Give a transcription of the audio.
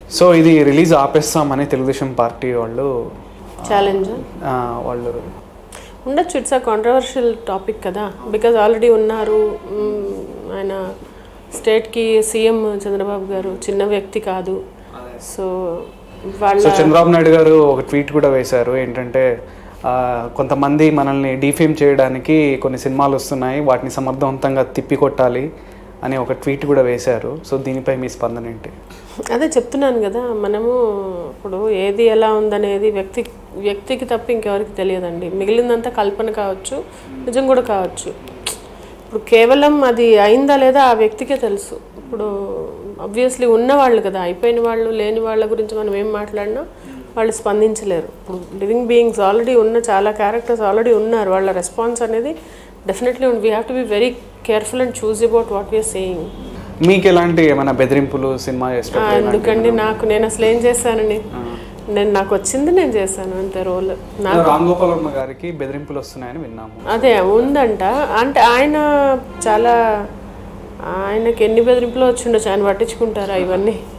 so ఇది release ఆపేస్తామని Telugudesam party వాళ్ళు ఛాలెంజ్ ఆ, వాళ్ళు ఉండొచ్చు ఇట్స్ అ కాంట్రవర్షియల్ టాపిక్ కదా బికాజ్ ఆల్రెడీ ఉన్నారు మ్మ్, ఆయన స్టేట్కి సీఎం చంద్రబాబు గారు చిన్న వ్యక్తి కాదు సో వాళ్ళ సో చంద్రబాబు నాయుడు గారు ఒక ట్వీట్ కూడా వేశారు ఏంటంటే ఆ, కొంతమంది మనల్ని డీఫేమ్ చేయడానికి కొన్ని సినిమాలు వస్తున్నాయి వాటిని సమర్థవంతంగా తిప్పికొట్టాలి అని ఒక ట్వీట్ కూడా వేశారు సో దీనిపై మీ స్పందన ఏంటి అదే చెప్తున్నాను కదా మనము ఇప్పుడు ఏది ఎలా ఉందనేది వ్యక్తి వ్యక్తికి తప్ప ఇంకెవరికి తెలియదండి మిగిలిందంతా కల్పన కావచ్చు నిజం కూడా కావచ్చు ఇప్పుడు కేవలం అది అయిందా లేదా ఆ వ్యక్తికే తెలుసు ఇప్పుడు అబ్వియస్లీ ఉన్నవాళ్ళు కదా అయిపోయిన వాళ్ళు లేని వాళ్ళ గురించి మనం ఏం మాట్లాడినా వాళ్ళు స్పందించలేరు ఇప్పుడు లివింగ్ బీయింగ్స్ ఆల్రెడీ ఉన్న చాలా క్యారెక్టర్స్ ఆల్రెడీ ఉన్నారు వాళ్ళ రెస్పాన్స్ అనేది definitely we have to be very careful and choose about what we're saying మీకు ఎలాంటి ఏమైనా బెదిరింపులు సినిమా చేసేటప్పుడు ఎలాంటి- ఎందుకండి నాకు నేను అసలు ఏం చేశానని నేను నాకు వచ్చింది నేను చేశాను అంతే రోల్ నా రామ్ గోపాల్ వర్మ గారికి బెదిరింపులు వస్తున్నాయని విన్నాము అదే ఉందంట అంటే ఆయన చాలా ఆయనకి ఎన్ని బెదిరింపులు వచ్చిండొచ్చు ఆయన పట్టించుకుంటారా ఇవన్నీ